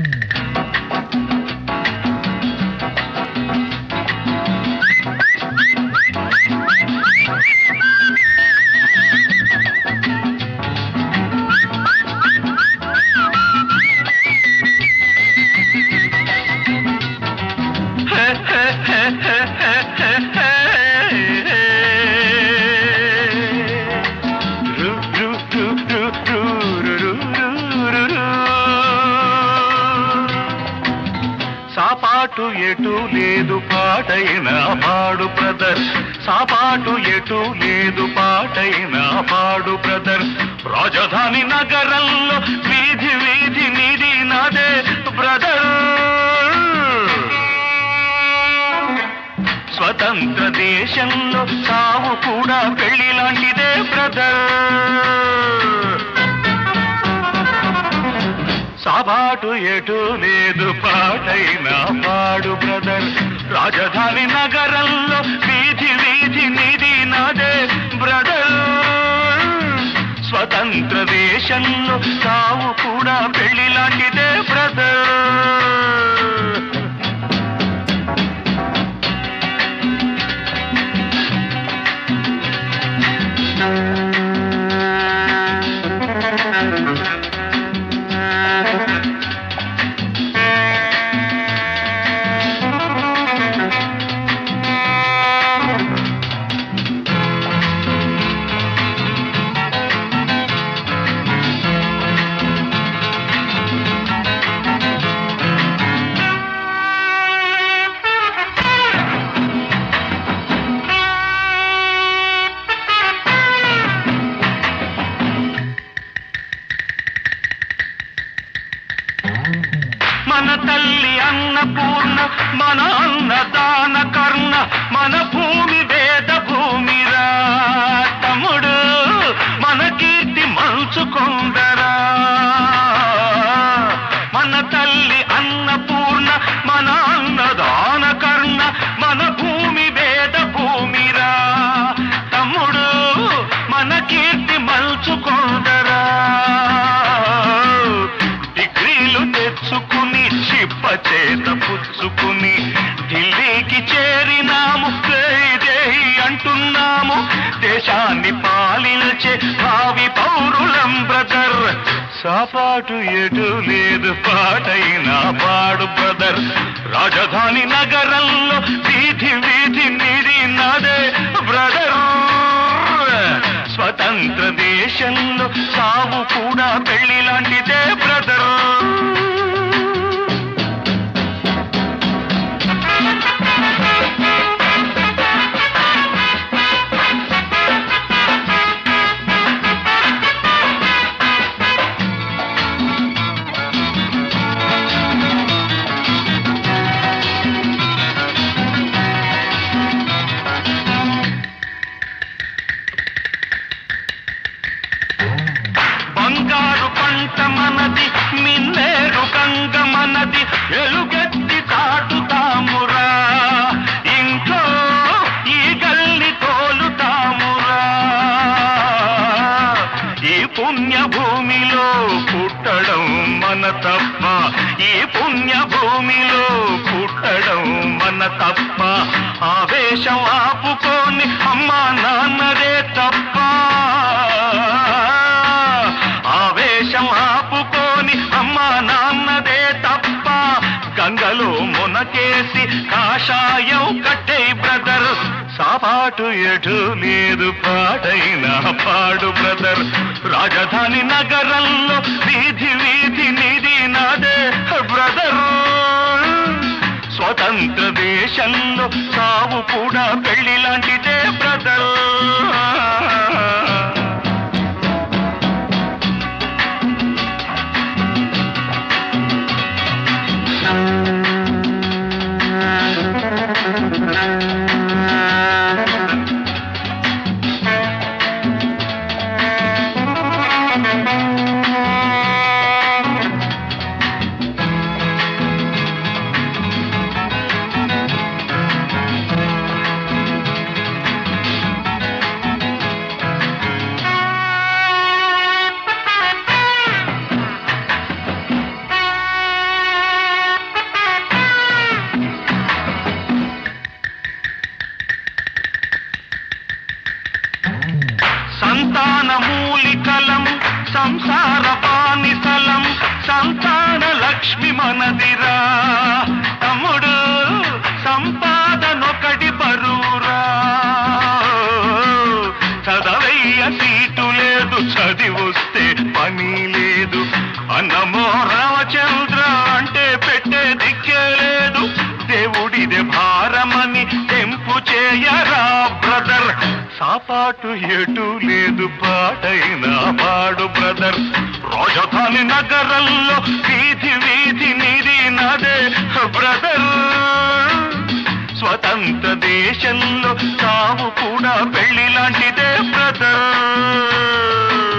సాపాటు ఎటు లేదు పాటైన పాడు బ్రదర్ సాపాటు ఎటు లేదు పాటైన పాడు బ్రదర్ రాజధాని నగరంలో వీధి వీధి నిధి నాదే బ్రదర్ స్వతంత్ర దేశంలో సావు కూడా పెళ్లి లాంటిదే బ్రదర్ సాబాటు ఎటు లేదు పాటైన పాడు బ్రదర్ రాజధాని నగరంలో వీధి వీధి నిధి నాదే బ్రదర్ స్వతంత్ర దేశంలో సావు కూడా పెళ్లి లాంటిదే బ్రదర్ మన తల్లి అన్నపూర్ణ మన అన్నదాన కర్ణ మన భూమి వేద భూమిరా తమ్ముడు మన కీర్తి మంచుకొందరా మన తల్లి అన్నపూర్ణ మన అన్నదాన కర్ణ మన భూమి వేద భూమిరా తమ్ముడు మన కీర్తి మల్చుకొందరా డిగ్రీలు తెచ్చుకుని చిప్ప చేత పుచ్చుకుని ఢిల్లీకి చేరినాము జై జై అంటున్నాము దేశాన్ని పాలించే భావి పౌరులం బ్రదర్ సాపాటు ఎటు లేదు పాటైనా పాడు బ్రదర్ రాజధాని నగరంలో వీధి వీధి నిధి నాదే బ్రదర్ స్వతంత్ర దేశంలో సావు కూడా పెళ్లి లాంటిదే బ్రదర్ బంగారు పంట మనది మిన్నేరు గంగ మనది ఎలుగెత్తి చాటుతామురా ఇంట్లో ఈ గల్లి తోలుతామురా ఈ పుణ్య భూమిలో పుట్టడం మన తప్ప ఈ పుణ్య భూమిలో పుట్టడం మన తప్ప ఆవేశం ఆపుకొని అమ్మా నాన్నదే తప్ప ఆవేశం ఆపుకొని అమ్మా నాన్నదే తప్ప గంగలో మునకేసి కాషాయం కట్టే బ్రదర్ సాపాటు ఎటు లేదు పాడైనా పాడు బ్రదర్ రాజధాని నగరంలో వీధి వీధి నిధి నాదే బ్రదర్ స్వతంత్ర దేశంలో సావు కూడా పెళ్లి లాంటిదే బ్రదర్ లక్ష్మి మనదిరా తమ్ముడు సంపాదనొకటి బరువురా చదవయ్య సీటు లేదు చదివొస్తే పని లేదు అన్నమో రామచంద్ర అంటే పెట్టే దిక్కే లేదు దేవుడిదే భారమని తెంపు చేయరా బ్రదర్ సాపాటు ఎటు లేదు పాటైన పాడు బ్రదర్ రాజధాని నగరంలో వీధి వీధి నిధి నదే బ్రదర్ స్వతంత్ర దేశంలో తాము కూడా పెళ్లి లాంటిదే బ్రదర్